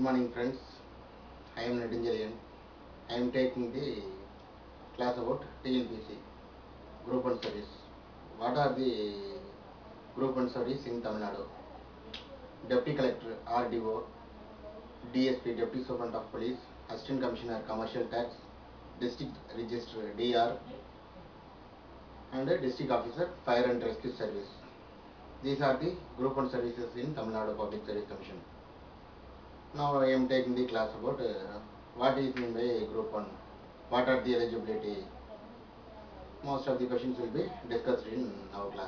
morning friends. I am Nedunjalayan. I am taking the class about TNPC, Group 1 Service. What are the Group 1 Service in Tamil Nadu? Deputy Collector, RDO, DSP, Deputy Superintendent of Police, Assistant Commissioner, Commercial Tax, District Register, DR, and a District Officer, Fire and Rescue Service. These are the Group 1 services in Tamil Nadu Public Service Commission. Now I am taking the class about uh, what is mean by Group 1, what are the eligibility. Most of the questions will be discussed in our class.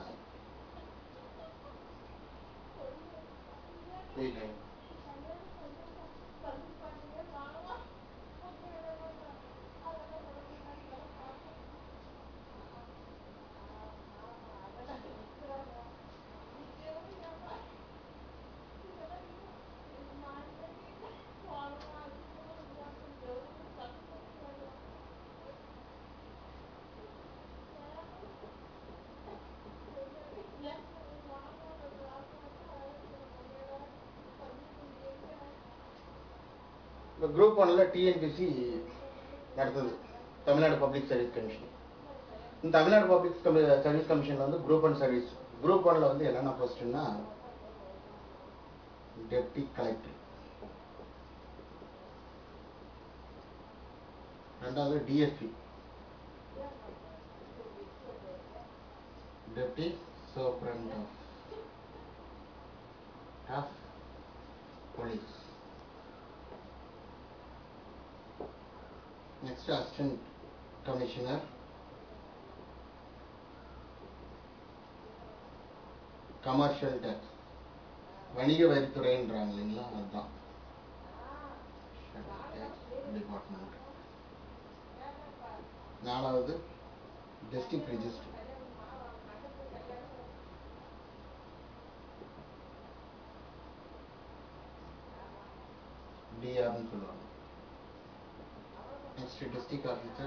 Wait, wait. இப்போ group ஒன்ல டிஎன்பிசி நடத்துது Tamil Nadu public service commission இந்த Tamil Nadu public service கமிஷன்ல வந்து group one service group ஒன்ல வந்து என்னென்ன போஸ்ட்னா deputy collector ரெண்டாவது DSP deputy superintendent of police Next, Assistant Commissioner. Commercial tax வணிக வரித்துறைன்றாங்க இல்லைங்களா அதுதான் டிபார்ட்மெண்ட் நாலாவது டிஸ்ட்ரிக்ட் ரிஜிஸ்டர் டிஆர்னு சொல்லுவாங்க next district officer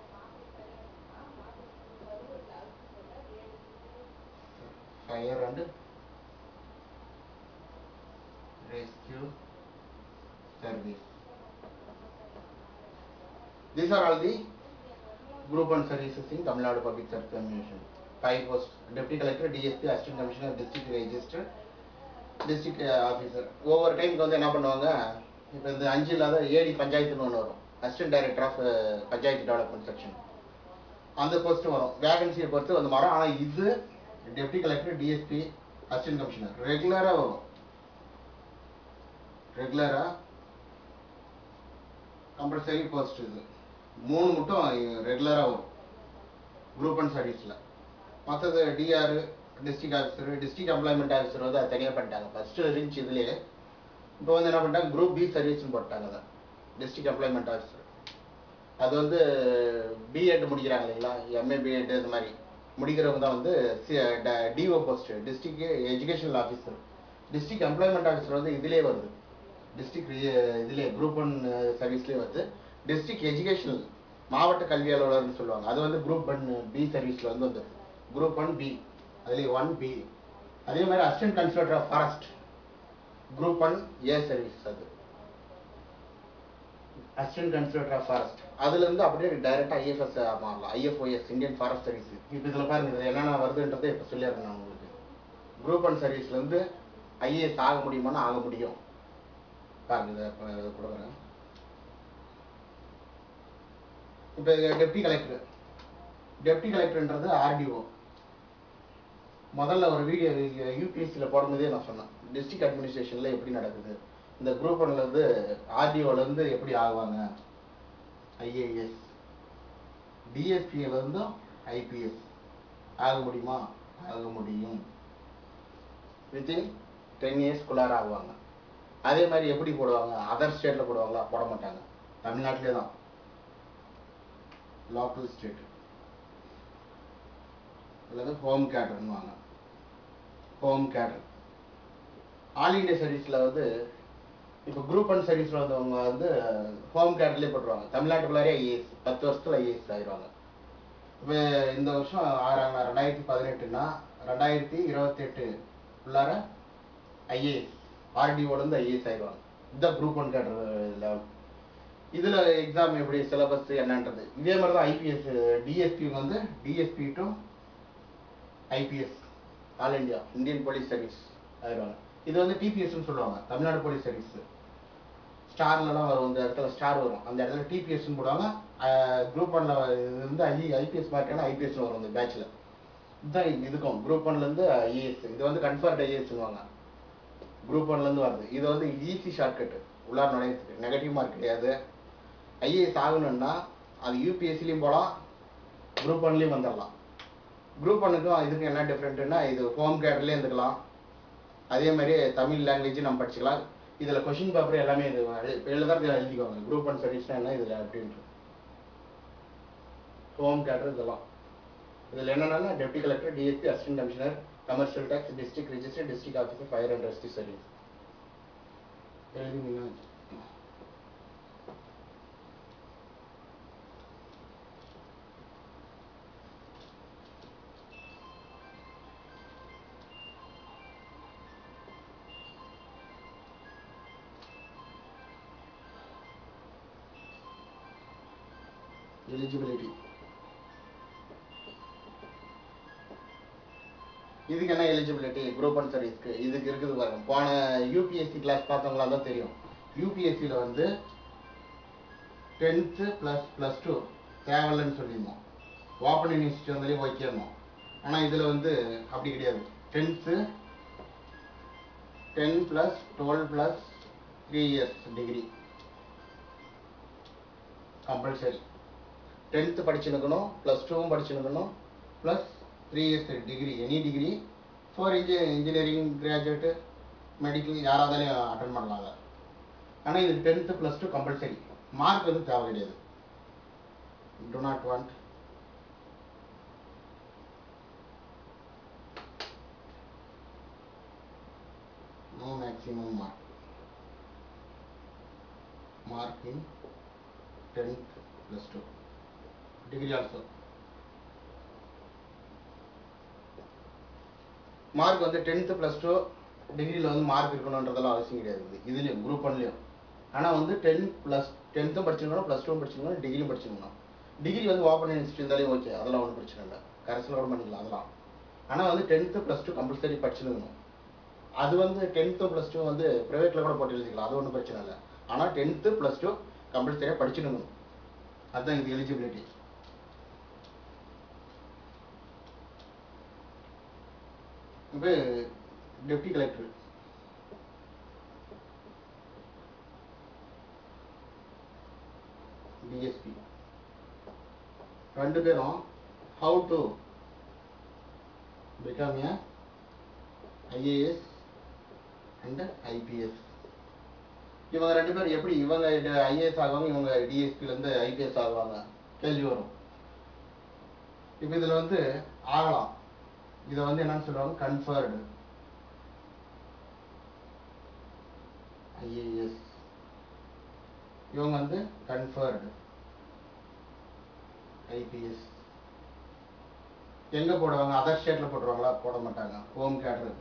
fire and rescue service these are all the group and services in Tamil Nadu Public Service Commission five posts deputy collector DSP assistant commissioner district register district officer ஒவ்வொரு டைமுக்கு வந்து என்ன பண்ணுவாங்க இப்போ இந்த அஞ்சு இல்லாத ஏடி பஞ்சாயத்துன்னு ஒன்று வரும் assistant director of panchayat development section அந்த போஸ்ட் வரும் வேகன்சியை பொறுத்து வந்து மாறும் ஆனால் இது deputy collector DSP assistant commissioner ரெகுலராக வரும் ரெகுலராக கம்பல்சரி போஸ்ட் இது மூணு மட்டும் ரெகுலராக வரும் குரூப் அண்ட் சர்வீஸில் மற்றது DR district officer district employment officer வந்து அதை தனியாக பண்ணிட்டாங்க ஃபஸ்ட்டு இருந்துச்சு இதுலேயே இப்போ வந்து என்ன பண்ணிட்டாங்க குரூப் பி சர்வீஸ்னு போட்டாங்க அதை டிஸ்ட்ரிக்ட் எம்ப்ளாய்மெண்ட் ஆஃபீஸர் அது வந்து பிஎட் முடிக்கிறாங்க இல்லைங்களா எம்ஏ பிஎட் இது மாதிரி முடிக்கிறவங்க தான் வந்து DO post district educational officer district employment officer வந்து இதிலே வருது டிஸ்ட்ரிக்ட் இதிலே குரூப் ஒன் சர்வீஸ்லேயே வருது டிஸ்ட்ரிக்ட் எஜுகேஷனல் மாவட்ட கல்வி அலுவலர்னு சொல்லுவாங்க அது வந்து குரூப் ஒன் பி சர்வீஸில் வந்து வந்து குரூப் ஒன் பி அதுலேயே ஒன் பி அதே மாதிரி assistant conservator of forest group one A service அது அசிஸ்டன்ட் கன்சல்டர் ஆஃப் ஃபாரஸ்ட் அதுல இருந்து அப்படியே டைரக்டா ஐஎஃப்எஸ் மாறலாம் ஐஎஃப்ஓஎஸ் இந்தியன் ஃபாரஸ்ட் சர்வீஸ் இப்போ இதுல பாருங்க இதுல என்னென்ன வருதுன்றதை இப்போ சொல்லிடுறேன் நான் உங்களுக்கு குரூப் ஒன் சர்வீஸ்ல இருந்து ஐஏஎஸ் ஆக முடியுமான்னு ஆக முடியும் பாருங்க இதை இப்போ இதை கொடுக்குறேன் இப்போ டெப்டி கலெக்டர் டெப்டி கலெக்டர்ன்றது ஆர்டிஓ முதல்ல ஒரு வீடியோ யூபிஎஸ்சியில் போடும்போதே நான் சொன்னேன் டிஸ்ட்ரிக்ட் அட்மினிஸ்ட்ரேஷனில் எப்படி நடக்குது இந்த குரூப் ஒன்லேருந்து ஆர்டிஓலேருந்து எப்படி ஆகுவாங்க ஐஏஎஸ் டிஎஸ்பியிலேருந்தும் ஐபிஎஸ் ஆக முடியுமா ஆக முடியும் வித்தின் டென் இயர்ஸ்குள்ளார ஆகுவாங்க அதே மாதிரி எப்படி போடுவாங்க அதர் ஸ்டேட்டில் போடுவாங்களா போட மாட்டாங்க தமிழ்நாட்டிலே தான் லோக்கல் ஸ்டேட் அல்லது ஹோம் கேட்டர்னுவாங்க ஹோம் கேட்டர் ஆல் இண்டியா சர்வீஸில் வந்து இப்போ குரூப் ஒன் சர்வீஸில் வந்தவங்க வந்து ஹோம் கேட்டர்லேயே போட்டுருவாங்க தமிழ்நாட்டுக்குள்ளாரே ஐஏஎஸ் பத்து வருஷத்தில் ஐஏஎஸ் ஆயிடுவாங்க இப்போ இந்த வருஷம் ஆறாங்க ரெண்டாயிரத்தி பதினெட்டுனா ரெண்டாயிரத்தி இருபத்தெட்டு உள்ளார ஐஏஎஸ் ஆர்டிஓலேருந்து ஐஏஎஸ் ஆயிடுவாங்க இதுதான் குரூப் ஒன் கேட்டர் லெவல் இதுல எக்ஸாம் எப்படி சிலபஸ் என்னன்றது இதே மாதிரி தான் ஐபிஎஸ் டிஎஸ்பி வந்து DSP to IPS all India Indian police service ஆயிடுவாங்க இது வந்து டிபிஎஸ்னு சொல்லுவாங்க தமிழ்நாடு போலீஸ் சர்வீஸ் ஸ்டார்லலாம் வரும் இந்த இடத்துல ஸ்டார் வரும் அந்த இடத்துல டிபிஎஸ்னு போடுவாங்க குரூப் ஒன்ல இது வந்து ஐ ஐபிஎஸ் மார்க்கான ஐபிஎஸ்னு வரும் இந்த பேட்ச்ல இதுதான் இது- இதுக்கும் குரூப் ஒன்ல இருந்து ஐஏஎஸ் இது வந்து கன்ஃபர்ட் ஐஏஎஸ்னுவாங்க குரூப் ஒன்ல இருந்து வருது இது வந்து ஈஸி ஷார்ட்கட் உள்ளார நுழையத்துக்கு நெகட்டிவ் மார்க் கிடையாது ஐஏஎஸ் ஆகணும்னா அது யூபிஎஸ்சிலையும் போகலாம் குரூப் ஒன்லேயும் வந்துடலாம் குரூப் ஒன்னுக்கும் இதுக்கும் என்ன டிஃப்ரெண்ட்னா இது ஹோம் கேட்டர்லேயே இருந்துக்கலாம் அதே மாதிரி தமிழ் லாங்குவேஜ் நம்ம படிச்சுக்கலாம் இதுல கொஷின் பேப்பர் எல்லாமே இது எழுதுறது எழுதிக்கோங்க குரூப் ஒன் சர்வீஸ்னா என்ன இதுல அப்படின்ட்டு ஹோம் கேட்டர் இதெல்லாம் இதுல என்னென்னா deputy collector DSP assistant commissioner commercial tax district registrar district officer fire and rescue service எழுதினீங்கன்னா எலிஜிபிலிட்டி இதுக்கு என்ன எலிஜிபிலிட்டி குரூப் ஒன் சர்வீஸ்க்கு இதுக்கு இருக்குது பாருங்க போன யூபிஎஸ்சி கிளாஸ் பார்த்தவங்களா தான் தெரியும் யூபிஎஸ்சியில் வந்து டென்த்து ப்ளஸ் ப்ளஸ் டூ தேவையில்லைன்னு சொல்லியிருந்தோம் ஓப்பன் யூனிவர்சிட்டி வந்தாலே ஓகேமோ ஆனால் இதில் வந்து அப்படி கிடையாது tenth ten plus twelve plus three years degree compulsory tenth படிச்சுருக்கணும் ப்ளஸ் டூவும் படிச்சுருக்கணும் plus three years degree any degree for இன்ஜி இன்ஜினியரிங் கிராஜுவேட்டு மெடிக்கல் யாராவதாலையும் அட்டன் பண்ணலாங்க ஆனால் இது tenth plus two compulsory mark வந்து தேவை கிடையாது do not want no maximum mark mark in tenth plus two degree also mark வந்து டென்த்து ப்ளஸ் டூ டிகிரியில் வந்து மார்க் இருக்கணுன்றதெல்லாம் அவசியம் கிடையாது இதுலேயும் குரூப் ஒன்லேயும் ஆனால் வந்து டென் ப்ளஸ் டென்த்தும் படிச்சிருக்கணும் ப்ளஸ் டூவும் படிச்சிருக்கணும் டிகிரியும் படிச்சிருக்கணும் டிகிரி வந்து ஓப்பன் யூனிவர்சிட்டி இருந்தாலே ஓகே அதெல்லாம் ஒன்றும் பிரச்சனை இல்லை கரஸில் கூட பண்ணிக்கலாம் அதெல்லாம் ஆனால் வந்து டென்த்து ப்ளஸ் டூ கம்பல்சரி படிச்சிருக்கணும் அது வந்து டென்த்து ப்ளஸ் டூ வந்து ப்ரைவேட்டில் கூட போட்டு எழுதிக்கலாம் அது ஒன்றும் பிரச்சனை இல்லை ஆனால் டென்த்து ப்ளஸ் டூ கம்பல்சரியாக படிச்சிருக்கணும் அதுதான் இது எலிஜிபிலிட்டி இப்போ டெப்டி கலெக்டர் டிஎஸ்பி ரெண்டு பேரும் how to become a IAS and IPS இவங்க ரெண்டு பேரும் எப்படி இவங்க ஐஏஎஸ் ஆகுவாங்க இவங்க டிஎஸ்பிலேருந்து ஐபிஎஸ் ஆகுவாங்க கேள்வி வரும் இப்போ இதில் வந்து ஆகலாம் இதை வந்து என்னன்னு சொல்லுவாங்க கன்ஃபர்டு ஐஏஎஸ் இவங்க வந்து கன்ஃபர்டு ஐபிஎஸ் எங்க போடுவாங்க அதர் ஸ்டேட்ல போட்டுருவாங்களா போட மாட்டாங்க ஹோம் கேட்ரு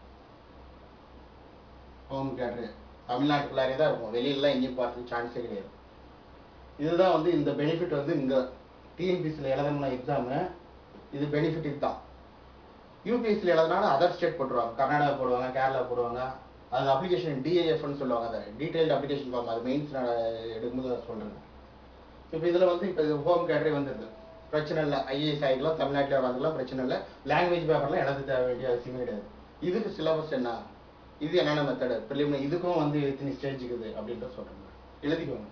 ஹோம் கேட்ரு தமிழ்நாட்டுக்குள்ளாரே தான் இருக்கும் வெளியிலலாம் எங்கேயும் பார்த்து சான்ஸே கிடையாது இதுதான் வந்து இந்த பெனிஃபிட் வந்து இங்க டிஎன்பிசியில் எழுதணும்னா எக்ஸாமு இது பெனிஃபிட் இதுதான் யூபிஎஸ்சியில் எழுதுனாலும் அதர் ஸ்டேட் போட்டுருவாங்க கர்நாடகா போடுவாங்க கேரளா போடுவாங்க அது அப்ளிகேஷன் டிஏஎஃப்னு சொல்லுவாங்க அதை டீடைல்டு அப்ளிகேஷன் ஃபார்ம் அது மெயின்ஸ் எடுக்கும்போது அதை சொல்கிறேன் இப்போ இதில் வந்து இப்போ இது ஹோம் கேட்டரே வந்துடுது பிரச்சனை இல்லை ஐஏஎஸ் ஆகிக்கலாம் தமிழ்நாட்டில் வரதுலாம் பிரச்சனை இல்லை லாங்குவேஜ் பேப்பர்லாம் எழுத தேவை வேண்டிய அவசியமே கிடையாது இதுக்கு சிலபஸ் என்ன இது என்னென்ன மெத்தடு ப்ரிலிமினரி இதுக்கும் வந்து எத்தனை ஸ்டேஜ் இருக்குது அப்படின்ற சொல்கிறேன் எழுதிக்கோங்க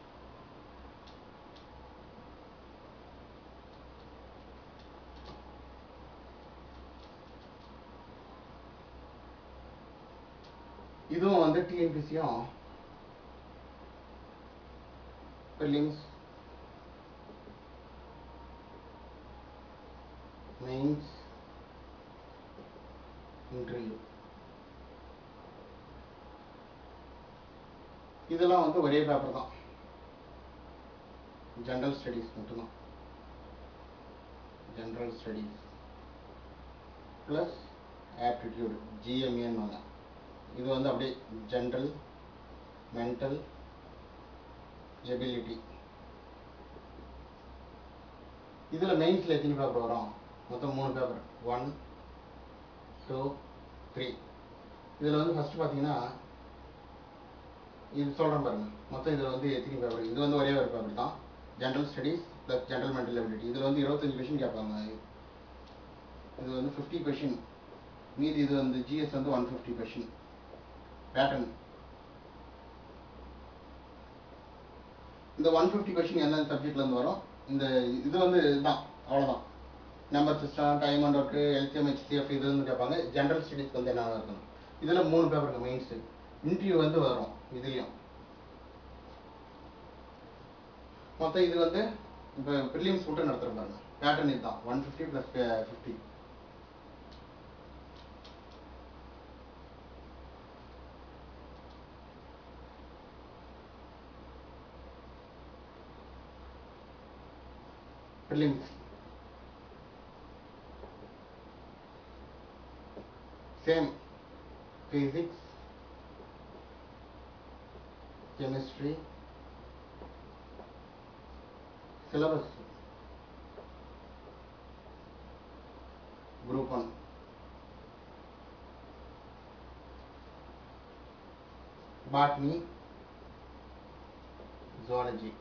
இதுவும் வந்து டிஎன்பிசியும் ப்ரிலிம்ஸ் மெயின்ஸ் இன்டர்வியூ இதெல்லாம் வந்து ஒரே பேப்பர் தான் ஜென்ரல் ஸ்டடீஸ் மட்டும்தான் ஜென்ரல் ஸ்டடீஸ் ப்ளஸ் ஆப்டிடியூட் ஜிஎம்ஏன்னு இது வந்து அப்படியே ஜென்ரல் மென்டல் எபிலிட்டி இதில் மெயின்ஸில் எத்தனை பேப்பர் வரும் மொத்தம் மூணு பேப்பர் ஒன் டூ த்ரீ இதில் வந்து ஃபஸ்ட்டு பார்த்தீங்கன்னா இது சொல்கிறேன் பாருங்க மொத்தம் இதில் வந்து எத்தனை பேப்பர் இது வந்து ஒரே ஒரு பேப்பர் தான் general studies plus general mental ability இதில் வந்து இருபத்தஞ்சு கொஷின் கேட்பாங்க இது வந்து ஃபிஃப்டி கொஷின் மீதி இது வந்து ஜிஎஸ் வந்து ஒன் ஃபிஃப்டி கொஷின் பேட்டர்ன் இந்த ஒன் ஃபிஃப்டி கொஷின் எந்தெந்த சப்ஜெக்ட்லேருந்து வரும் இந்த இது வந்து இதுதான் அவ்வளோதான் number system time and work LCM HCF இது வந்து கேட்பாங்க ஜென்ரல் ஸ்டடீஸ்க்கு வந்து என்ன இருக்கணும் இதில் மூணு பேப்பருங்க மெயின்ஸு இன்டர்வியூ வந்து வரும் இதுலேயும் மொத்தம் இது வந்து இப்போ ப்ரிலிம்ஸ் மட்டும் நடத்துகிற பாருங்க பேட்டர்ன் இதுதான் one fifty plus fifty prelims same physics chemistry syllabus group 1 botany zoology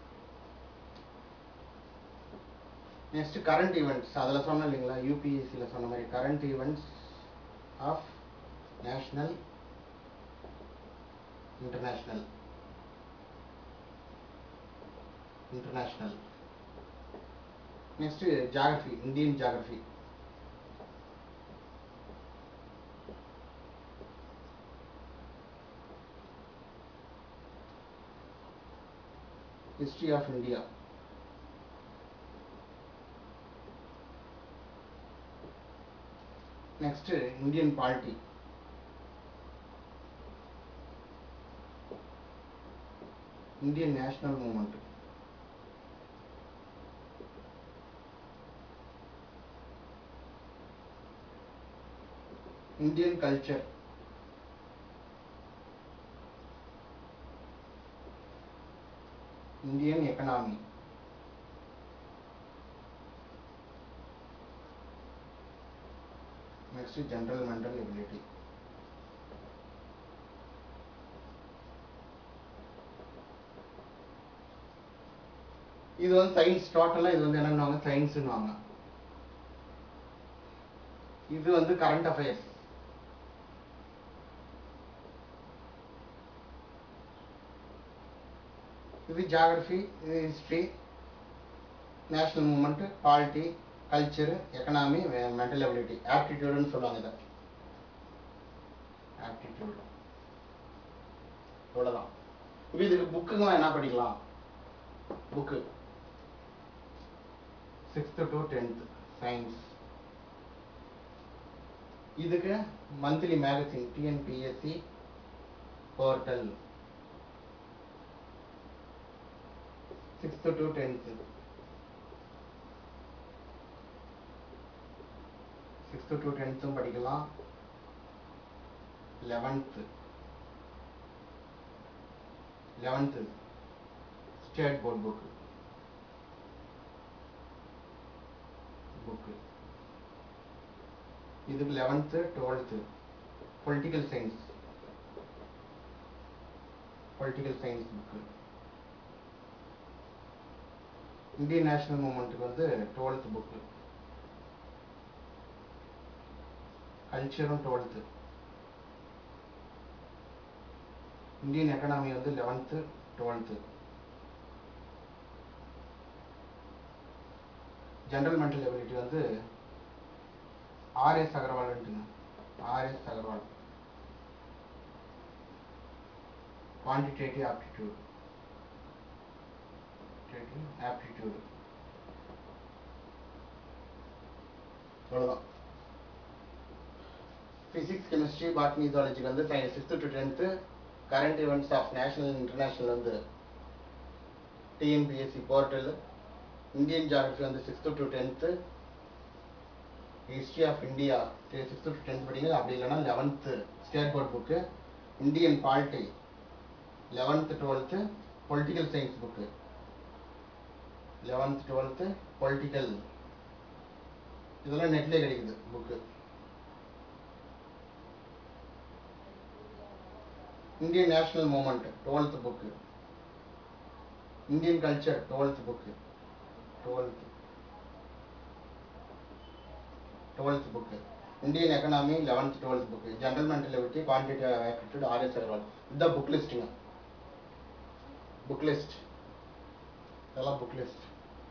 next current events அதில் சொன்னேன் இல்லைங்களா யூபிஎஸ்சியில் சொன்ன மாதிரி current events of national international international next geography Indian geography history of India next Indian polity Indian national movement Indian culture Indian economy next is general mental ability இது வந்து science டோட்டலாக இது வந்து என்னன்னுவாங்க சயின்ஸ்னுவாங்க இது வந்து கரண்ட் அஃபேர்ஸ் இது geography இது history national movement polity culture economy mental ability ஆப்டிடியூடுன்னு சொல்லுவாங்க இதை ஆப்டிடியூடு இவ்வளோதான் இப்போ இதுக்கு புக்குங்களாம் என்ன படிக்கலாம் book sixth to tenth science இதுக்கு monthly magazine TNPSC portal sixth to tenth sixth to டென்த்தும் படிக்கலாம் eleventh eleventh state board book book இதுக்கு eleventh twelfth political science political science book Indian national மூமெண்ட்டுக்கு வந்து டுவெல்த் புக்கு கல்ச்சரும் twelfth Indian economy வந்து eleventh twelfth general mental ability வந்து RS அகர்வால்ன்ட்டுங்க RS Agarwal quantitative aptitude aptitude அவ்வளோதான் ஃபிசிக்ஸ் கெமிஸ்ட்ரி பாட்னி ஜுவாலஜிக்கு வந்து sixth to tenth current events of national international வந்து டிஎன்பிஎஸ்சி போர்ட்டல் இந்தியன் ஜாகிரபி வந்து sixth to tenth history of India sixth to tenth படிங்க அப்படி இல்லைன்னா eleventh state board book Indian polity eleventh twelfth political science book eleventh twelfth political இதெல்லாம் நெட்லேயே கிடைக்குது book Indian national movement twelfth book Indian culture twelfth book twelfth twelfth book Indian economy eleventh twelfth book general mentality quantity aptitude RS Agarwal இதுதான் book லிஸ்ட்டுங்க book list இதெல்லாம் book list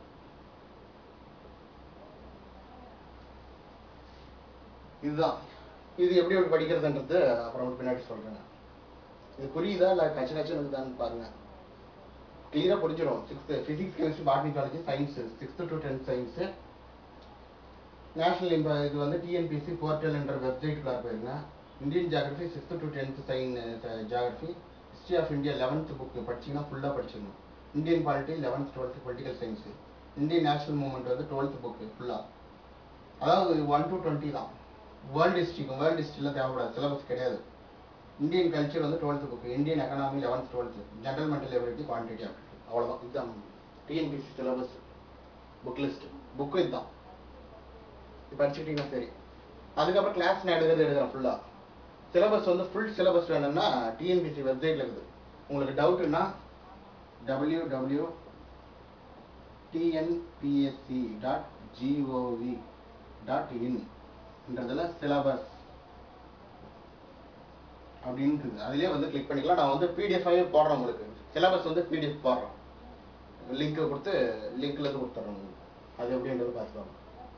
இதுதான் இது எப்படி எப்படி படிக்கிறதுன்றது அப்புறம் பின்னாடி சொல்றேன் இது புரியுதா இல்லை கச்ச கச்சன்னு இருக்குதான்னு பாருங்க கிளியராக புரிஞ்சிடும் sixth physics chemistry botany college science sixth to tenth science national இப்போ இது வந்து டிஎன்பிசி போர்ட்டல் என்ற வெப்சைட்டுக்குள்ள போயிருங்க Indian geography sixth to tenth science geography history of India eleventh book படிச்சீங்கன்னா ஃபுல்லாக படிச்சிடணும் Indian polity eleventh twelfth political science Indian national movement வந்து டுவெல்த் புக்கு ஃபுல்லாக அதாவது ஒன் டு டுவெண்ட்டி தான் வேர்ல்டு ஹிஸ்ட்ரிக்கும் வேர்ல்டு ஹிஸ்ட்ரியில் தேவைப்படாது சிலபஸ் கிடையாது இந்தியன் கல்ச்சர் வந்து twelfth book Indian economy eleventh twelfth general mental ability quantity aptitude அவ்வளோதான் இதுதான் TNPSC syllabus book list book இதுதான் இது படிச்சுக்கிட்டீங்கன்னா சரி அதுக்கப்புறம் கிளாஸ் நான் எடுக்கிறது எடுக்கிறேன் ஃபுல்லாக சிலபஸ் வந்து ஃபுல் சிலபஸ் வேணும்னா டிஎன்பிசி வெப்சைட்டில் இருக்குது உங்களுக்கு டவுட்டுன்னா W W TNPSC dot GOV dot இன்ன்றதுல சிலபஸ் அப்படின்னு இருக்குது அதுலேயே வந்து கிளிக் பண்ணிக்கலாம் நான் வந்து பிடிஎஃபாகவே போடுறேன் உங்களுக்கு சிலபஸ் வந்து பிடிஎஃப் போடுறேன் லிங்க்கை கொடுத்து லிங்க்ல இருந்து கொடுத்துட்றேன் உங்களுக்கு அது எப்படின்றது பார்த்துக்கோங்க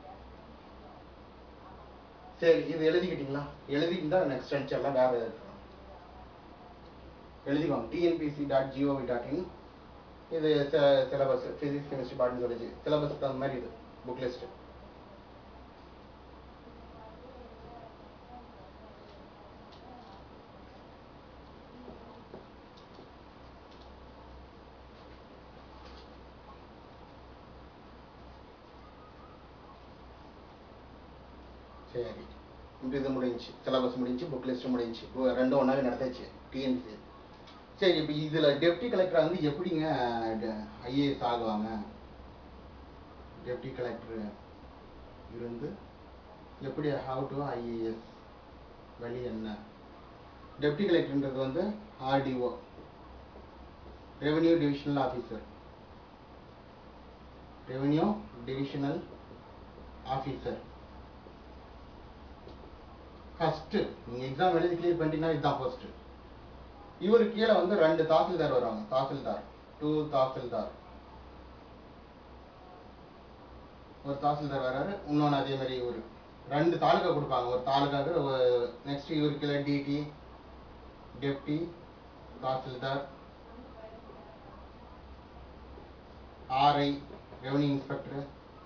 சரி இது எழுதிக்கிட்டீங்களா எழுதிக்கிட்டா நெக்ஸ்ட் லெக்சர்லாம் வேற இருக்கணும் எழுதிக்கோங்க TNPSC dot GOV dot in இது syllabus physics chemistry botany college syllabus தகுந்த மாதிரி இது புக் லிஸ்ட் சரி இப்போ இது முடிஞ்சு சிலபஸ் முடிஞ்சு புக் லிஸ்ட் முடிஞ்சு இப்போ ரெண்டும் ஒன்றாவே நடத்தாச்சு டிஎன்சி சரி இப்போ இதில் டெப்டி கலெக்டர் வந்து எப்படிங்க ஐஏஎஸ் ஆகுவாங்க டெப்டி கலெக்டர் இருந்து எப்படி ஹவ் டு ஐஏஎஸ் வழி என்ன டெப்டி கலெக்டர்ன்றது வந்து RDO revenue divisional officer revenue divisional officer first நீங்க எக்ஸாம் எழுதி கிளியர் பண்ணிட்டீங்கன்னா இதுதான் ஃபர்ஸ்ட் இவரு கீழே வந்து ரெண்டு தாசில்தார் வருவாங்க தாசில்தார் டூ தாசில்தார் ஒரு தாசில்தார் வராரு இன்னொன்று அதே மாதிரி இவர் ரெண்டு தாலுகா கொடுப்பாங்க ஒரு தாலுகாவுக்கு நெக்ஸ்ட் இவரு கீழே DT deputy tahsildar RI revenue inspector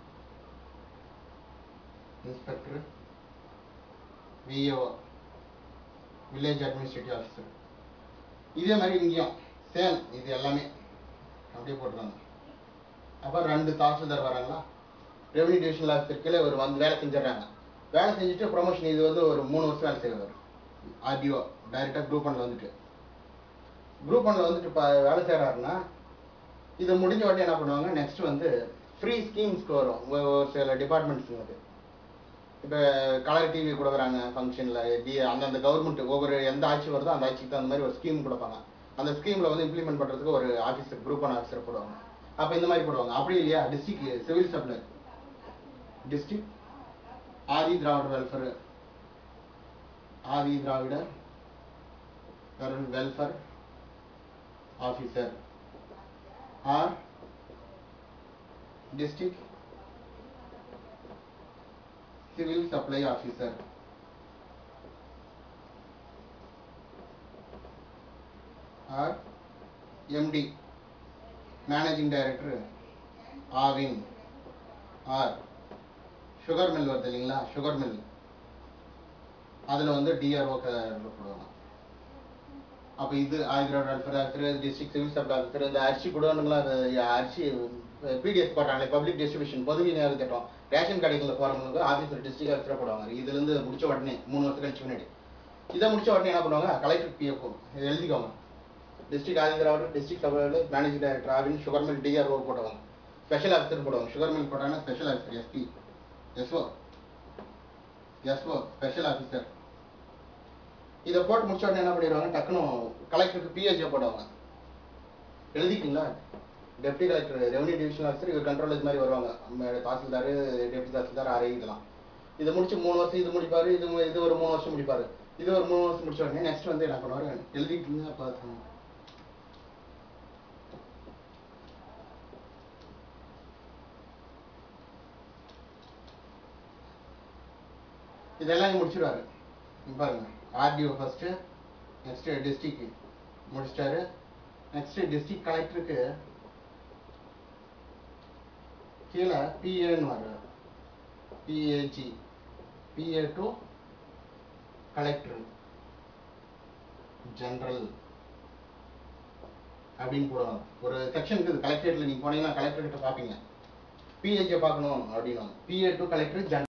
inspector VAO village administrative officer இதே மாதிரி இங்கேயும் சேம் இது எல்லாமே அப்படியே போட்டுருவாங்க அப்போ ரெண்டு தாசில்தார் வராங்களா ரெவன்யூ டிவிஷனல் ஆஃபீஸர் கீழே ஒரு வந்து வேலை செஞ்சிடறாங்க வேலை செஞ்சுட்டு ப்ரொமோஷன் இது வந்து ஒரு மூணு வருஷம் வேலை செய்வார் ஆர்டிஓ டைரெக்டாக குரூப் ஒன்ல வந்துட்டு குரூப் ஒன்ல வந்துட்டு இப்போ வேலை செய்கிறாருன்னா இது முடிஞ்ச உடனே என்ன பண்ணுவாங்க நெக்ஸ்ட் வந்து ஃப்ரீ ஸ்கீம்ஸ்க்கு வரும் ஒரு ஒரு சில டிபார்ட்மெண்ட்ஸுங்களுக்கு இப்போ கலர் டிவி கொடுக்குறாங்க ஃபங்க்ஷனில் டி அந்தந்த கவர்மெண்ட் ஒவ்வொரு எந்த ஆட்சி வருதோ அந்த ஆட்சிக்கு தகுந்த மாதிரி ஒரு ஸ்கீம் கொடுப்பாங்க அந்த ஸ்கீமில் வந்து இம்ப்ளிமெண்ட் பண்ணுறதுக்கு ஒரு ஆஃபீஸர் குரூப் ஒன் ஆஃபீஸர் போடுவாங்க அப்போ இந்த மாதிரி போடுவாங்க அப்படி இல்லையா district civil supply district Adi Dravida welfare Adi Dravida welfare officer or district civil supply officer or MD managing director Aavin or sugar mill வருது இல்லைங்களா சுகர் மில் அதில் வந்து டிஆர்ஓ போடுவாங்க அப்போ இது ஆயிரம் welfare officer district civil supply officer இந்த அரிசி கொடுவானுங்களா அரிசி பிடிஎஸ் போட்டாங்களே பப்ளிக் டிஸ்ட்ரிபியூஷன் பொது விநியோக திட்டம் ரேஷன் கடைகளில் போகிறவங்களுக்கு ஆஃபீஸர் டிஸ்ட்ரிக்ட் ஆஃபீஸராக போடுவாங்க இதுலேருந்து முடிச்ச உடனே மூணு வருஷம் கழிச்சு முன்னாடி இதை முடிச்ச உடனே என்ன பண்ணுவாங்க கலெக்டர் பிஎஃப் இதை எழுதிக்கோங்க டிஸ்ட்ரிக்ட் ஆதிந்திர அவர் டிஸ்ட்ரிக்ட் சபையில் managing director Aavin sugar mill DRO போடுவாங்க ஸ்பெஷல் ஆஃபீஸர் போடுவாங்க சுகர் மில் போட்டாங்கன்னா special officer SP SO SO special officer இதை போட்டு முடிச்ச உடனே என்ன பண்ணிடுவாங்க டக்குன்னு கலெக்டருக்கு பிஹெச்ஏ போடுவாங்க எழுதிட்டீங்களா deputy collector revenue division officer இவர் கண்ட்ரோல் இது மாதிரி வருவாங்க நம்ம தாசில்தார் டெப்டி தாசில்தார் ஆர்ஐ இதெல்லாம் இதை முடிச்சு மூணு வருஷம் இது முடிப்பாரு இது மு- இது ஒரு மூணு வருஷம் முடிப்பாரு இது ஒரு மூணு வருஷம் முடிச்ச உடனே நெக்ஸ்ட் வந்து என்ன பண்ணுவாரு எழுதிட்டீங்க பார்த்து இதெல்லாம் இங்க முடிச்சிடுவாரு இங்க பாருங்க ஆர்டிஓ ஃபர்ஸ்ட் நெக்ஸ்ட் டிஸ்ட்ரிக்ட் முடிச்சிட்டாரு நெக்ஸ்ட் டிஸ்ட்ரிக்ட் கலெக்டருக்கு கீழே பிஏன்னு வர்றாரு பிஏஜி பிஏ டு கலெக்டர் ஜெனரல் அப்படின்னு போடுவாங்க ஒரு செக்ஷன் இருக்குது கலெக்டரேட்ல நீங்க போனீங்கன்னா கலெக்டரேட்டை பார்ப்பீங்க பிஹெச்ஏ பார்க்கணும் அப்படின்னு பிஏ டு கலெக்டர் ஜெனரல்